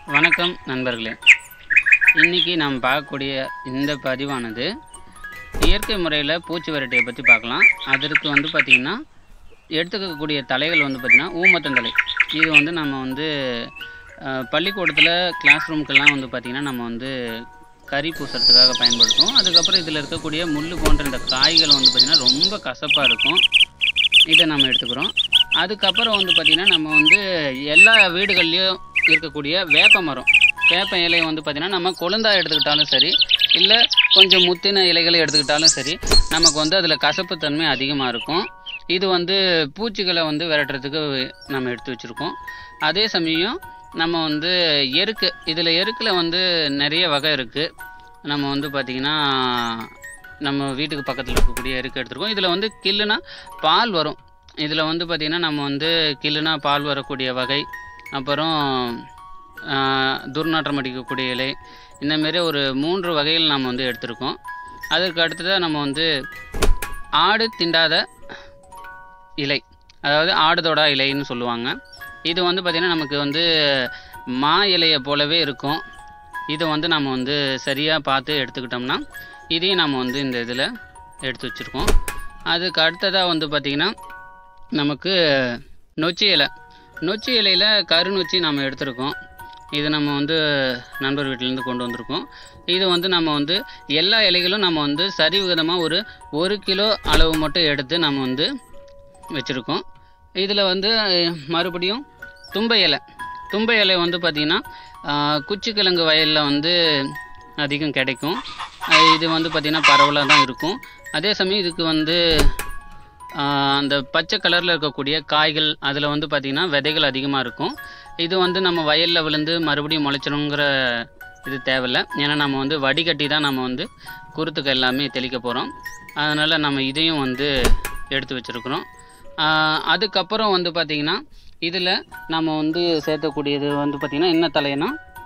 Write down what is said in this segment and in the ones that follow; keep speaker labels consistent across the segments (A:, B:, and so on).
A: வணக்கம் நண்பர்களே இன்றைக்கி நாம் பார்க்கக்கூடிய இந்த பதிவானது இயற்கை முறையில் பூச்சி விரட்டியை பற்றி பார்க்கலாம் அதற்கு வந்து பார்த்திங்கன்னா எடுத்துக்கக்கூடிய தலைகள் வந்து பார்த்திங்கன்னா ஊமத்தந்தலை இது வந்து நம்ம வந்து அஹ், பள்ளிக்கூடத்தில் கிளாஸ் ரூம்க்கெல்லாம் வந்து பார்த்திங்கன்னா நம்ம வந்து கறி பூசுறதுக்காக பயன்படுத்துவோம் அதுக்கப்புறம் இதில் இருக்கக்கூடிய முள் போன்ற இந்த காய்கள் வந்து பார்த்திங்கன்னா ரொம்ப கசப்பாக இருக்கும் இதை நம்ம எடுத்துக்கிறோம் அதுக்கப்புறம் வந்து பார்த்திங்கன்னா நம்ம வந்து எல்லா வீடுகள்லேயும் இருக்கக்கூடிய வேப்ப மரம் வேப்ப இலையை வந்து பார்த்திங்கன்னா நம்ம கொழுந்தா எடுத்துக்கிட்டாலும் சரி இல்லை கொஞ்சம் முத்தின இலைகளை எடுத்துக்கிட்டாலும் சரி நமக்கு வந்து அதில் கசப்புத்தன்மை அதிகமாக இருக்கும் இது வந்து பூச்சிகளை வந்து விரட்டுறதுக்கு நம்ம எடுத்து வச்சுருக்கோம் அதே சமயம் நம்ம வந்து எருக்கு இதில் எருக்கில் வந்து நிறைய வகை இருக்குது நம்ம வந்து பார்த்திங்கன்னா நம்ம வீட்டுக்கு பக்கத்தில் இருக்கக்கூடிய எருக்கு எடுத்துருக்கோம் இதில் வந்து கில்லுனா பால் வரும் இதில் வந்து பார்த்திங்கன்னா நம்ம வந்து கில்லுனா பால் வரக்கூடிய வகை அப்புறம் ஆஹ், துர்நாற்றம் அடிக்கக்கூடிய இலை இந்தமாரி ஒரு மூன்று வகைகள் நம்ம வந்து எடுத்திருக்கோம் அதுக்கு அடுத்ததாக நம்ம வந்து ஆடு திண்டாத இலை அதாவது ஆடுதோடா இலைன்னு சொல்லுவாங்க இது வந்து பார்த்திங்கன்னா நமக்கு வந்து மா இலையை போலவே இருக்கும் இதை வந்து நம்ம வந்து சரியாக பார்த்து எடுத்துக்கிட்டோம்னா இதையும் நம்ம வந்து இந்த இதில் எடுத்து வச்சுருக்கோம் அதுக்கு அடுத்ததாக வந்து பார்த்திங்கன்னா நமக்கு நொச்சி இலை நொச்சி இலையில் கருநொச்சி நம்ம எடுத்திருக்கோம் இது நம்ம வந்து நண்பர் வீட்டிலேருந்து கொண்டு வந்திருக்கோம் இது வந்து நம்ம வந்து எல்லா இலைகளும் நம்ம வந்து சரிவிகிதமாக ஒரு ஒரு கிலோ அளவு மட்டும் எடுத்து நம்ம வந்து வச்சுருக்கோம் இதில் வந்து அஹ், மறுபடியும் தும்பை இலை தும்பை இலை வந்து பார்த்திங்கன்னா குச்சிக்கிழங்கு வயலில் வந்து அதிகம் கிடைக்கும் அஹ், இது வந்து பார்த்திங்கன்னா பரவலாக தான் இருக்கும் அதே சமயம் இதுக்கு வந்து ஆஹ் அந்த பச்சை கலரில் இருக்கக்கூடிய காய்கள் அதில் வந்து பார்த்திங்கன்னா விதைகள் அதிகமாக இருக்கும் இது வந்து நம்ம வயலில் விழுந்து மறுபடியும் முளைச்சிருங்கிற இது தேவையில்ல ஏன்னா நம்ம வந்து வடிகட்டி தான் நம்ம வந்து குருத்துக்கு எல்லாமே தெளிக்க போகிறோம் அதனால் நம்ம இதையும் வந்து எடுத்து வச்சுருக்குறோம் அதுக்கப்புறம் வந்து பார்த்திங்கன்னா இதில் நம்ம வந்து சேர்த்தக்கூடியது வந்து பார்த்திங்கன்னா என்ன தலைனா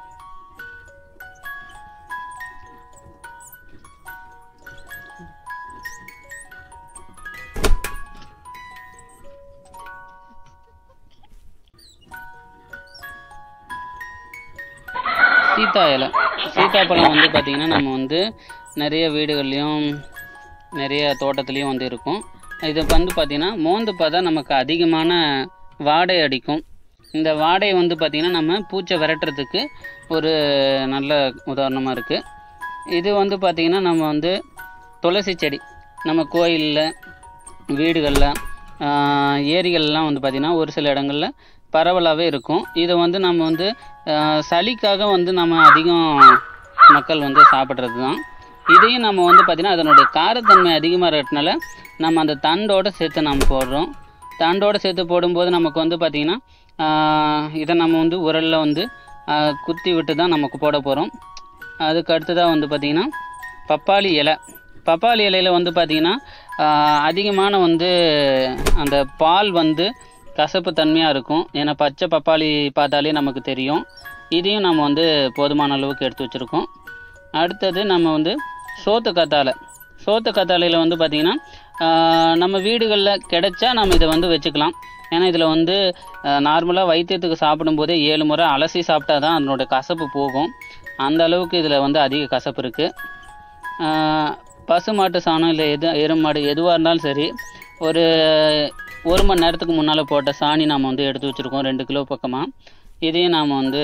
A: சீத்தா இலை சீத்தாப்பழம் வந்து பார்த்திங்கன்னா நம்ம வந்து நிறைய வீடுகள்லேயும் நிறைய தோட்டத்துலேயும் வந்து இருக்கும் இது வந்து பார்த்திங்கன்னா மோந்து பார்த்தா நமக்கு அதிகமான வாடை அடிக்கும் இந்த வாடை வந்து பார்த்திங்கன்னா நம்ம பூச்சை விரட்டுறதுக்கு ஒரு நல்ல உதாரணமாக இருக்குது இது வந்து பார்த்திங்கன்னா நம்ம வந்து துளசி செடி நம்ம கோயிலில் வீடுகளில் ஏரிகள்லாம் வந்து பார்த்திங்கன்னா ஒரு சில இடங்களில் பரவலாகவே இருக்கும் இதை வந்து நம்ம வந்து ஆஹ், சளிக்காக வந்து நம்ம அதிகம் மக்கள் வந்து சாப்பிட்றது தான் இதையும் நம்ம வந்து பார்த்திங்கன்னா அதனுடைய காரத்தன்மை அதிகமாக இருக்கிறதுனால நம்ம அந்த தண்டோடு சேர்த்து நம்ம போடுறோம் தண்டோடு சேர்த்து போடும்போது நமக்கு வந்து பார்த்திங்கன்னா ஆஹ், இதை நம்ம வந்து உரலில் வந்து ஆஹ், குத்தி விட்டு தான் நமக்கு போட போகிறோம் அதுக்கு அடுத்ததாக வந்து பார்த்திங்கன்னா பப்பாளி இலை பப்பாளி இலையில் வந்து பார்த்திங்கன்னா ஆஹ், அதிகமான வந்து அந்த பால் வந்து கசப்பு தன்மையாக இருக்கும் ஏன்னா பச்சை பப்பாளி பார்த்தாலே நமக்கு தெரியும் இதையும் நம்ம வந்து போதுமான அளவுக்கு எடுத்து வச்சுருக்கோம் அடுத்தது நம்ம வந்து சோத்து கத்தாழை சோத்து கத்தாழையில் வந்து பார்த்திங்கன்னா ஆஹ், நம்ம வீடுகளில் கிடைச்சா நம்ம இதை வந்து வச்சுக்கலாம் ஏன்னா இதில் வந்து நார்மலாக வைத்தியத்துக்கு சாப்பிடும்போதே ஏழு முறை அலசி சாப்பிட்டா தான் அதனோட கசப்பு போகும் அந்த அளவுக்கு இதில் வந்து அதிக கசப்பு இருக்குது பசு மாட்டு சாணம் இல்லை எது எருமாடு எதுவாக இருந்தாலும் சரி ஒரு ஒரு மணி நேரத்துக்கு முன்னால் போட்ட சாணி நாம் வந்து எடுத்து வச்சுருக்கோம் ரெண்டு கிலோ பக்கமாக இதையும் நாம் வந்து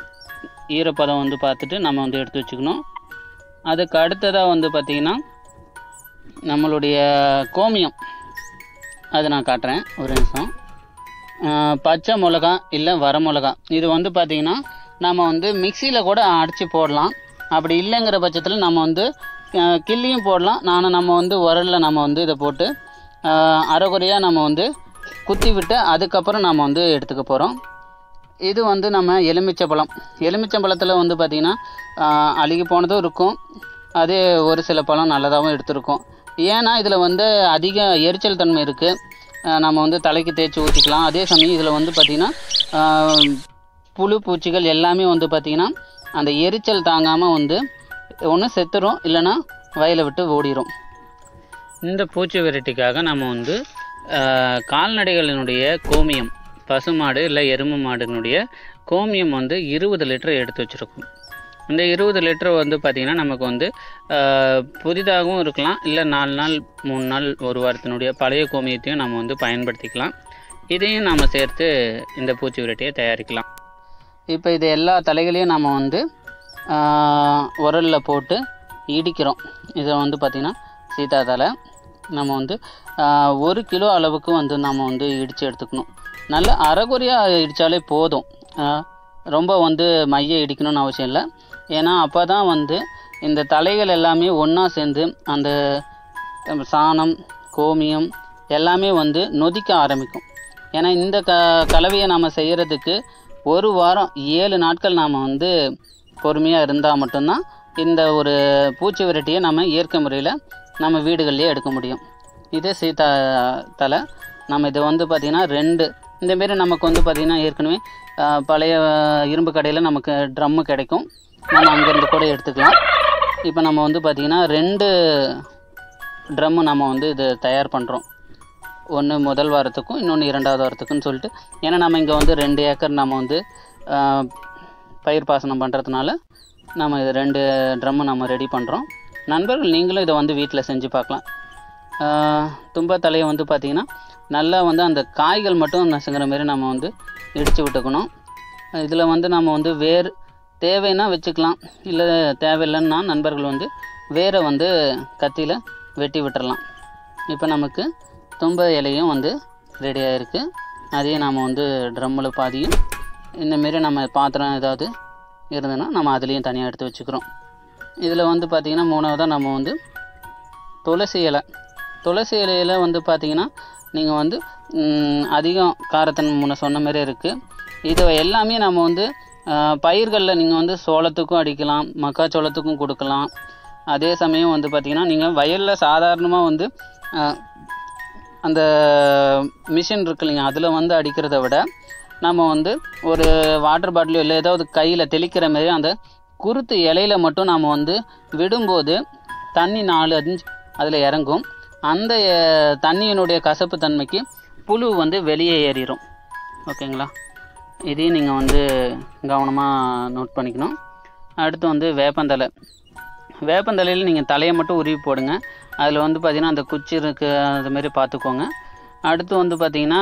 A: ஈரப்பதம் வந்து பார்த்துட்டு நம்ம வந்து எடுத்து வச்சுக்கணும் அதுக்கு அடுத்ததாக வந்து பார்த்திங்கன்னா நம்மளுடைய கோமியம் அது நான் காட்டுறேன் ஒரு நிமிஷம் ஆஹ் பச்சை மிளகா இல்லை வர மிளகா இது வந்து பார்த்திங்கன்னா நம்ம வந்து மிக்சியில் கூட அடித்து போடலாம் அப்படி இல்லைங்கிற பட்சத்தில் நம்ம வந்து ஆஹ் கிள்ளியும் போடலாம் நானும் நம்ம வந்து உரலில் நம்ம வந்து இதை போட்டு ஆஹ் அரைகுறையாக நம்ம வந்து குத்தி விட்டு அதுக்கப்புறம் நம்ம வந்து எடுத்துக்க போகிறோம் இது வந்து நம்ம எலுமிச்சம்பழம் எலுமிச்சம்பழத்தில் வந்து பார்த்திங்கன்னா ஆஹ் அழுகி போனதும் இருக்கும் அதே ஒரு சில பழம் நல்லதாகவும் எடுத்திருக்கோம் ஏன்னா இதில் வந்து அதிக எரிச்சல் தன்மை இருக்குது நம்ம வந்து தலைக்கு தேய்ச்சி ஊற்றிக்கலாம் அதே சமயம் இதில் வந்து பார்த்திங்கன்னா ஆஹ் புழு பூச்சிகள் எல்லாமே வந்து பார்த்திங்கன்னா அந்த எரிச்சல் தாங்காமல் வந்து ஒன்று செத்துரும் இல்லைன்னா வயலை விட்டு ஓடிரும் இந்த பூச்சி வெரைட்டிக்காக நம்ம வந்து ஆஹ், கால்நடைகளினுடைய கோமியம் பசுமாடு இல்லை எருமை மாடினுடைய கோமியம் வந்து இருபது லிட்டர் எடுத்து வச்சுருக்கோம் இந்த இருபது லிட்டர் வந்து பார்த்திங்கன்னா நமக்கு வந்து ஆஹ், புதிதாகவும் இருக்கலாம் இல்லை நாலு நாள் மூணு நாள் ஒரு வாரத்தினுடைய பழைய கோமியத்தையும் நம்ம வந்து பயன்படுத்திக்கலாம் இதையும் நாம் சேர்த்து இந்த பூச்சி விரட்டியை தயாரிக்கலாம் இப்போ இது எல்லா தலைகளையும் நம்ம வந்து உரலில் போட்டு இடிக்கிறோம் இதை வந்து பார்த்திங்கன்னா சீதா தலை நம்ம வந்து ஆஹ், ஒரு கிலோ அளவுக்கு வந்து நம்ம வந்து இடித்து எடுத்துக்கணும் நல்ல அரைகுறையாக இடித்தாலே போதும் ஆஹ், ரொம்ப வந்து மைய இடிக்கணும்னு அவசியம் இல்லை ஏன்னா அப்போ தான் வந்து இந்த தலைகள் எல்லாமே ஒன்றா சேர்ந்து அந்த சாணம் கோமியம் எல்லாமே வந்து நொதிக்க ஆரம்பிக்கும் ஏன்னா இந்த க கலவையை நாம் செய்கிறதுக்கு ஒரு வாரம் ஏழு நாட்கள் நாம் வந்து பொறுமையாக இருந்தால் மட்டும்தான் இந்த ஒரு பூச்சி விரட்டியை நம்ம இயற்கை முறையில் நம்ம வீடுகள்லேயே எடுக்க முடியும் இது சீதா தலை நம்ம இது வந்து பார்த்திங்கன்னா ரெண்டு இந்தமாரி நமக்கு வந்து பார்த்திங்கன்னா ஏற்கனவே ஆஹ், பழைய இரும்பு கடையில் நமக்கு ட்ரம்மு கிடைக்கும் நம்ம அங்கேருந்து கூட எடுத்துக்கலாம் இப்போ நம்ம வந்து பார்த்திங்கன்னா ரெண்டு ட்ரம்மு நம்ம வந்து இது தயார் பண்ணுறோம் ஒன்று முதல் வாரத்துக்கும் இன்னொன்று இரண்டாவது வாரத்துக்குன்னு சொல்லிட்டு ஏன்னா நம்ம இங்கே வந்து ரெண்டு ஏக்கர் நம்ம வந்து ஆஹ், பயிர் பாசனம் பண்ணுறதுனால நம்ம இது ரெண்டு ட்ரம்மு நம்ம ரெடி பண்ணுறோம் நண்பர்கள் நீங்களும் இதை வந்து வீட்டில் செஞ்சு பார்க்கலாம் ஆஹ், தும்ப தலையை வந்து பார்த்திங்கன்னா நல்லா வந்து அந்த காய்கள் மட்டும் நசுங்கிற மாரி நம்ம வந்து இடித்து விட்டுக்கணும் இதில் வந்து நம்ம வந்து வேர் தேவைன்னா வச்சுக்கலாம் இல்லை தேவையில்லைன்னா நண்பர்கள் வந்து வேரை வந்து கத்தியில் வெட்டி விட்டுறலாம் இப்போ நமக்கு தும்ப இலையும் வந்து ரெடி ஆகிருக்கு அதையும் நாம் வந்து ட்ரம்மில் பாதியும் இந்தமாரி நம்ம பாத்திரம் ஏதாவது இருந்ததுன்னா நம்ம அதுலேயும் தனியாக எடுத்து வச்சுக்கிறோம் இதில் வந்து பார்த்திங்கன்னா மூணாவதாக நம்ம வந்து துளசி இலை துளசி இலையில் வந்து பார்த்திங்கன்னா நீங்கள் வந்து ம், அதிகம் காரத்தன் முன்ன சொன்ன மாதிரி இருக்குது இது எல்லாமே நம்ம வந்து பயிர்களில் நீங்கள் வந்து சோளத்துக்கும் அடிக்கலாம் மக்காச்சோளத்துக்கும் கொடுக்கலாம் அதே சமயம் வந்து பார்த்திங்கன்னா நீங்கள் வயலில் சாதாரணமாக வந்து ஆ, அந்த மிஷின் இருக்கு இல்லைங்க அதில் வந்து அடிக்கிறத விட நம்ம வந்து ஒரு வாட்டர் பாட்டிலோ இல்லை ஏதாவது கையில் தெளிக்கிற மாதிரி அந்த குருத்து இலையில மட்டும் நாம் வந்து விடும்போது தண்ணி நாலு அஞ்சு அதில் இறங்கும் அந்த அஹ், தண்ணியினுடைய கசப்பு தன்மைக்கு புழு வந்து வெளியே ஏறிடும் ஓகேங்களா இதையும் நீங்கள் வந்து கவனமாக நோட் பண்ணிக்கணும் அடுத்து வந்து வேப்பந்தலை வேப்பந்தலையில் நீங்கள் தலையை மட்டும் உருவி போடுங்க அதில் வந்து பார்த்திங்கன்னா அந்த குச்சி இருக்கு அது மாதிரி பார்த்துக்கோங்க அடுத்து வந்து பார்த்திங்கன்னா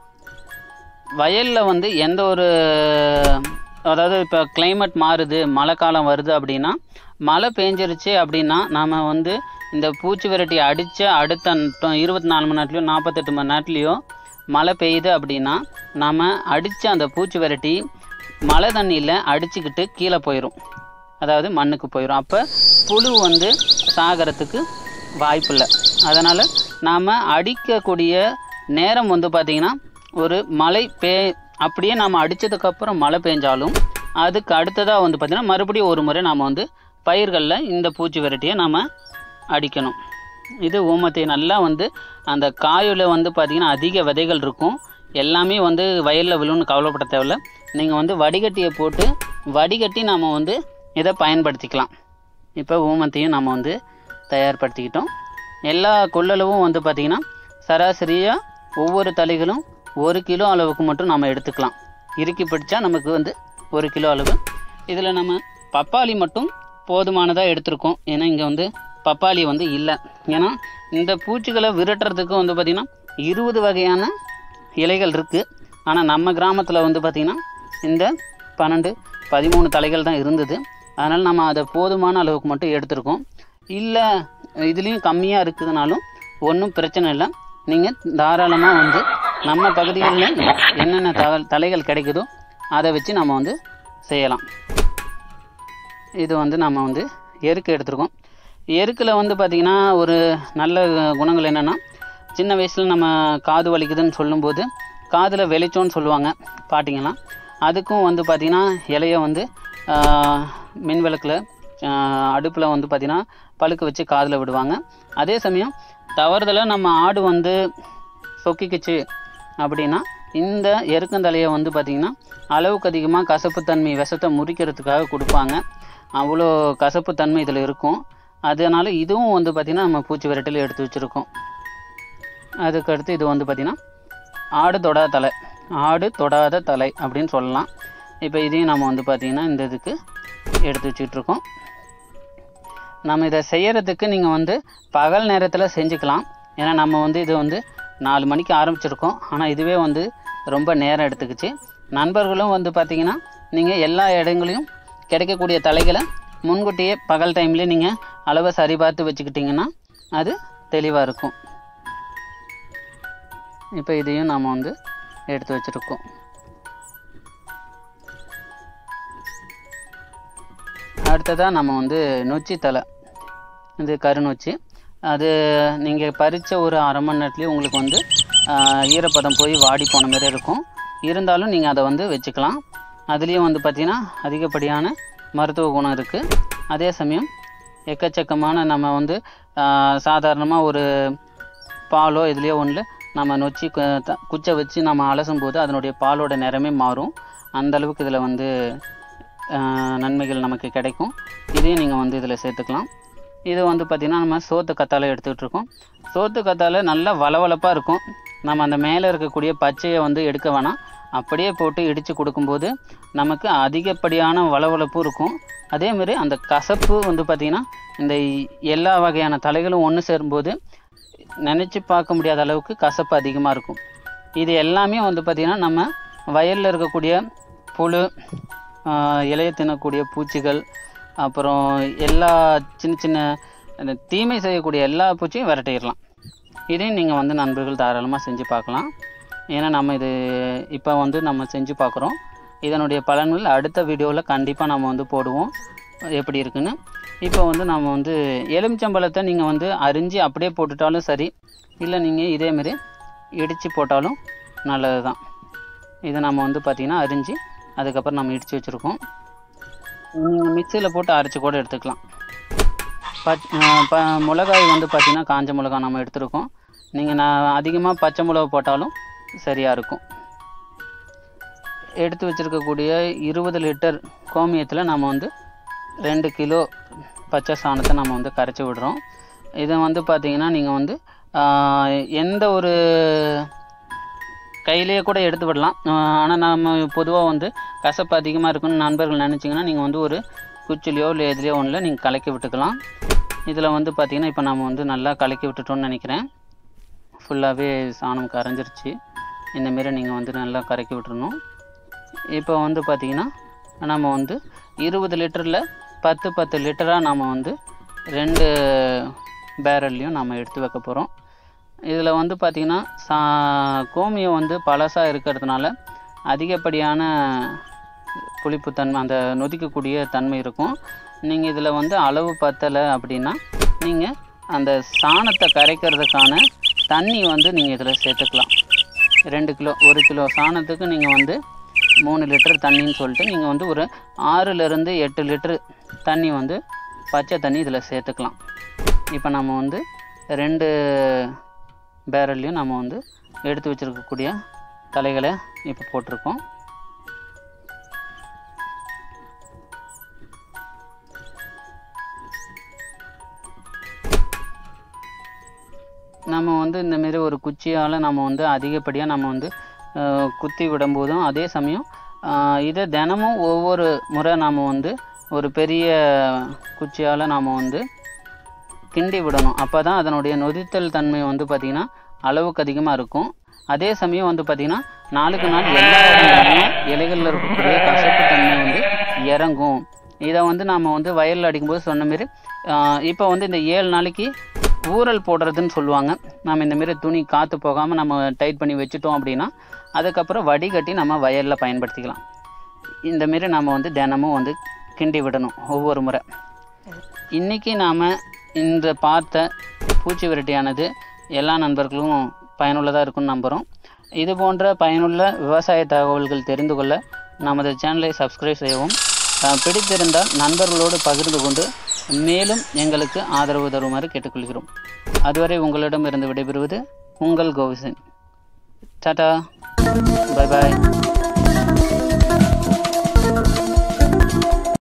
A: வயலில் வந்து எந்த ஒரு அதாவது இப்போ climate மாறுது மழை காலம் வருது அப்படின்னா மழை பெஞ்சிருச்சு அப்படின்னா நாம் வந்து இந்த பூச்சி விரட்டி அடித்த அடுத்த ந- இருபத்தி நாலு மணி நேரத்துலையோ நாற்பத்தெட்டு மணி நேரத்துலையோ மழை பெய்யுது அப்படின்னா நாம் அடித்த அந்த பூச்சி விரட்டி மழை தண்ணியில் அடிச்சுக்கிட்டு கீழே போயிடும் அதாவது மண்ணுக்கு போயிடும் அப்போ புழு வந்து சாகறதுக்கு வாய்ப்பில்லை அதனால் நாம் அடிக்கக்கூடிய நேரம் வந்து பார்த்திங்கன்னா ஒரு மழை பே அப்படியே நாம் அடித்ததுக்கப்புறம் மழை பெஞ்சாலும் அதுக்கு அடுத்ததாக வந்து பார்த்திங்கன்னா மறுபடியும் ஒரு முறை நாம் வந்து பயிர்களில் இந்த பூச்சி விரட்டியை நாம் அடிக்கணும் இது ஊமத்தை நல்லா வந்து அந்த காயில் வந்து பார்த்திங்கன்னா அதிக விதைகள் இருக்கும் எல்லாமே வந்து வயலில் விழுன்னு கவலைப்பட தேவையில்ல நீங்கள் வந்து வடிகட்டியை போட்டு வடிகட்டி நாம் வந்து இதை பயன்படுத்திக்கலாம் இப்போ ஊமத்தையும் நம்ம வந்து தயார்படுத்திக்கிட்டோம் எல்லா கொள்ளளவும் வந்து பார்த்திங்கன்னா சராசரியாக ஒவ்வொரு தலைகளும் ஒரு கிலோ அளவுக்கு மட்டும் நம்ம எடுத்துக்கலாம் இறுக்கி பிடிச்சா நமக்கு வந்து ஒரு கிலோ அளவு இதில் நம்ம பப்பாளி மட்டும் போதுமானதாக எடுத்திருக்கோம் ஏன்னா இங்கே வந்து பப்பாளி வந்து இல்லை ஏன்னா இந்த பூச்சிகளை விரட்டுறதுக்கு வந்து பார்த்திங்கன்னா இருபது வகையான இலைகள் இருக்குது ஆனால் நம்ம கிராமத்தில் வந்து பார்த்திங்கன்னா இந்த பன்னெண்டு பதிமூணு தலைகள் தான் இருந்தது அதனால் நம்ம அதை போதுமான அளவுக்கு மட்டும் எடுத்திருக்கோம் இல்லை இதுலேயும் கம்மியாக இருக்குதுனாலும் ஒன்றும் பிரச்சனை இல்லை நீங்கள் தாராளமாக வந்து நம்ம பகுதிகளில் என்னென்ன த தலைகள் கிடைக்குதோ அதை வச்சு நம்ம வந்து செய்யலாம் இது வந்து நம்ம வந்து எருக்கு எடுத்திருக்கோம் எருக்கில் வந்து பார்த்திங்கன்னா ஒரு நல்ல குணங்கள் என்னென்னா சின்ன வயசில் நம்ம காது வலிக்குதுன்னு சொல்லும்போது காதில் வெளிச்சோன்னு சொல்லுவாங்க பாட்டிங்கெல்லாம் அதுக்கும் வந்து பார்த்திங்கன்னா இலைய வந்து ஆஹ், மின் விளக்கில் அடுப்பில் வந்து பார்த்திங்கன்னா பழுக்க வச்சு காதில் விடுவாங்க அதே சமயம் தவறுதலாக நம்ம ஆடு வந்து சொக்கிக்குச்சு அப்படின்னா இந்த எருக்கந்தலையை வந்து பார்த்திங்கன்னா அளவுக்கு அதிகமாக கசப்புத்தன்மை விஷத்தை முறிக்கிறதுக்காக கொடுப்பாங்க அவ்வளோ கசப்புத்தன்மை இதில் இருக்கும் அதனால் இதுவும் வந்து பார்த்திங்கன்னா நம்ம பூச்சி விரட்டல் எடுத்து வச்சுருக்கோம் அதுக்கடுத்து இது வந்து பார்த்திங்கன்னா ஆடு தொடாத தலை ஆடு தொடாத தலை அப்படின்னு சொல்லலாம் இப்போ இதையும் நம்ம வந்து பார்த்திங்கன்னா இந்த இதுக்கு எடுத்து வச்சுட்ருக்கோம் நம்ம இதை செய்யறதுக்கு நீங்கள் வந்து பகல் நேரத்தில் செஞ்சுக்கலாம் ஏன்னா நம்ம வந்து இது வந்து நாலு மணிக்கு ஆரம்பிச்சிருக்கோம் ஆனால் இதுவே வந்து ரொம்ப நேரம் எடுத்துக்கிச்சு நண்பர்களும் வந்து பார்த்திங்கன்னா நீங்கள் எல்லா இடங்களையும் கிடைக்கக்கூடிய தலைகளை முன்கூட்டியே பகல் டைம்லேயே நீங்கள் அளவை சரி பார்த்து வச்சுக்கிட்டிங்கன்னா அது தெளிவாக இருக்கும் இப்போ இதையும் நாம் வந்து எடுத்து வச்சுருக்கோம் அடுத்ததாக நம்ம வந்து நொச்சி தலை இது கருநொச்சி அது நீங்கள் பறித்த ஒரு அரை மணி நேரத்துலேயே உங்களுக்கு வந்து ஆஹ், ஈரப்பதம் போய் வாடி போன மாதிரி இருக்கும் இருந்தாலும் நீங்கள் அதை வந்து வச்சுக்கலாம் அதுலேயும் வந்து பார்த்திங்கன்னா அதிகப்படியான மருத்துவ குணம் இருக்குது அதே சமயம் எக்கச்சக்கமான நம்ம வந்து சாதாரணமாக ஒரு பாலோ இதுலேயோ ஒன்றில் நம்ம நொச்சி கு- த- குச்சை வச்சு நம்ம அலசும் போது அதனுடைய பாலோட நிறமே மாறும் அந்த அளவுக்கு இதில் வந்து ஆஹ், நன்மைகள் நமக்கு கிடைக்கும் இதையும் நீங்கள் வந்து இதில் சேர்த்துக்கலாம் இது வந்து பார்த்திங்கன்னா நம்ம சோத்து கத்தாழை எடுத்துக்கிட்டு இருக்கோம் சோத்து கத்தாழை நல்லா வளவளப்பாக இருக்கும் நம்ம அந்த மேலே இருக்கக்கூடிய பச்சையை வந்து எடுக்க வேணாம் அப்படியே போட்டு இடித்து கொடுக்கும்போது நமக்கு அதிகப்படியான வளவளப்பும் இருக்கும் அதேமாரி அந்த கசப்பு வந்து பார்த்திங்கன்னா இந்த எல்லா வகையான தலைகளும் ஒன்று சேரும்போது நினச்சி பார்க்க முடியாத அளவுக்கு கசப்பு அதிகமாக இருக்கும் இது எல்லாமே வந்து பார்த்திங்கன்னா நம்ம வயலில் இருக்கக்கூடிய புழு ஆஹ், இலைய தின்னக்கூடிய பூச்சிகள் அப்புறம் எல்லா சின்ன சின்ன அந்த தீமை செய்யக்கூடிய எல்லா பூச்சியும் விரட்டிடலாம் இதையும் நீங்கள் வந்து நண்பர்கள் தாராளமாக செஞ்சு பார்க்கலாம் ஏன்னா நம்ம இது இப்போ வந்து நம்ம செஞ்சு பார்க்குறோம் இதனுடைய பலன்கள் அடுத்த வீடியோவில் கண்டிப்பாக நம்ம வந்து போடுவோம் எப்படி இருக்குன்னு இப்போ வந்து நம்ம வந்து எலுமிச்சம்பழத்தை நீங்கள் வந்து அரிஞ்சு அப்படியே போட்டுட்டாலும் சரி இல்லை நீங்கள் இதேமாரி இடித்து போட்டாலும் நல்லது தான் இதை நம்ம வந்து பார்த்திங்கன்னா அரிஞ்சு அதுக்கப்புறம் நம்ம இடித்து வச்சுருக்கோம் நீங்கள் மிக்சியில் போட்டு அரைச்சி கூட எடுத்துக்கலாம் பச் ஆஹ் ப மிளகாய் வந்து பார்த்திங்கன்னா காஞ்ச மிளகாய் நம்ம எடுத்துருக்கோம் நீங்கள் நான் அதிகமாக பச்சை மிளகா போட்டாலும் சரியாக இருக்கும் எடுத்து வச்சுருக்கக்கூடிய இருபது லிட்டர் கோமியத்தில் நம்ம வந்து ரெண்டு கிலோ பச்சை சாணத்தை நம்ம வந்து கரைச்சி விடுறோம் இதை வந்து பார்த்திங்கன்னா நீங்கள் வந்து ஆஹ் எந்த ஒரு கையிலேயே கூட எடுத்து விடலாம் ஆனால் நம்ம பொதுவாக வந்து கசப்பு அதிகமாக இருக்குன்னு நண்பர்கள் நினச்சிங்கன்னா நீங்கள் வந்து ஒரு குச்சிலையோ இல்லை எதுலையோ ஒன்றில் நீங்கள் கலக்கி விட்டுக்கலாம் இதில் வந்து பார்த்திங்கன்னா இப்போ நம்ம வந்து நல்லா கலக்கி விட்டுட்டோம்னு நினைக்கிறேன் ஃபுல்லாகவே சாணம் கரைஞ்சிருச்சு இந்தமாரி நீங்கள் வந்து நல்லா கலக்கி விட்டுறணும் இப்போ வந்து பார்த்திங்கன்னா நம்ம வந்து இருபது லிட்டரில் பத்து பத்து லிட்டராக நாம் வந்து ரெண்டு பேரல்லையும் நம்ம எடுத்து வைக்க போகிறோம் இதில் வந்து பார்த்திங்கன்னா சா கோமியம் வந்து பழசாக இருக்கிறதுனால அதிகப்படியான புளிப்புத்தன்மை அந்த நொதிக்கக்கூடிய தன்மை இருக்கும் நீங்கள் இதில் வந்து அளவு பத்தலை அப்படின்னா நீங்கள் அந்த சாணத்தை கரைக்கிறதுக்கான தண்ணி வந்து நீங்கள் இதில் சேர்த்துக்கலாம் ரெண்டு கிலோ ஒரு கிலோ சாணத்துக்கு நீங்கள் வந்து மூணு லிட்டர் தண்ணின்னு சொல்லிட்டு நீங்கள் வந்து ஒரு ஆறுலேருந்து எட்டு லிட்டர் தண்ணி வந்து பச்சை தண்ணி இதில் சேர்த்துக்கலாம் இப்போ நம்ம வந்து ரெண்டு பேரல்லையும் நம்ம வந்து எடுத்து வச்சுருக்கக்கூடிய தலைகளை இப்போ போட்டிருக்கோம் நம்ம வந்து இந்த மாரி ஒரு குச்சியால் நம்ம வந்து அதிகப்படியாக நம்ம வந்து அஹ், குத்தி விடும்போதும் அதே சமயம் அஹ், இதை தினமும் ஒவ்வொரு முறை நாம் வந்து ஒரு பெரிய குச்சியால் நாம் வந்து கிண்டி விடணும் அப்போ தான் அதனுடைய நொதித்தல் தன்மை வந்து பார்த்திங்கன்னா அளவுக்கு அதிகமாக இருக்கும் அதே சமயம் வந்து பார்த்திங்கன்னா நாளுக்கு நாள் எல்லா இடங்கள்லையும் இலைகளில் இருக்கக்கூடிய கசப்பு தன்மை வந்து இறங்கும் இதை வந்து நாம் வந்து வயலில் அடிக்கும்போது சொன்ன மாரி இப்போ வந்து இந்த ஏழு நாளைக்கு ஊறல் போடுறதுன்னு சொல்லுவாங்க நம்ம இந்த மாரி துணி காற்று போகாமல் நம்ம டைட் பண்ணி வச்சுட்டோம் அப்படின்னா அதுக்கப்புறம் வடிகட்டி நம்ம வயலில் பயன்படுத்திக்கலாம் இந்த மாரி நம்ம வந்து தினமும் வந்து கிண்டி விடணும் ஒவ்வொரு முறை இன்றைக்கி நாம் இந்த பார்த்த பூச்சி விரட்டியானது எல்லா நண்பர்களும் பயனுள்ளதாக இருக்கும்னு நம்புகிறோம் இது போன்ற பயனுள்ள விவசாய தகவல்கள் தெரிந்து கொள்ள நமது சேனலை சப்ஸ்கிரைப் செய்யவும் அஹ் பிடித்திருந்தால் நண்பர்களோடு பகிர்ந்து கொண்டு மேலும் எங்களுக்கு ஆதரவு தருமாறு கேட்டுக்கொள்கிறோம் அதுவரை உங்களிடமிருந்து விடைபெறுவது உங்கள் கோவிசன் டாடா பை பாய்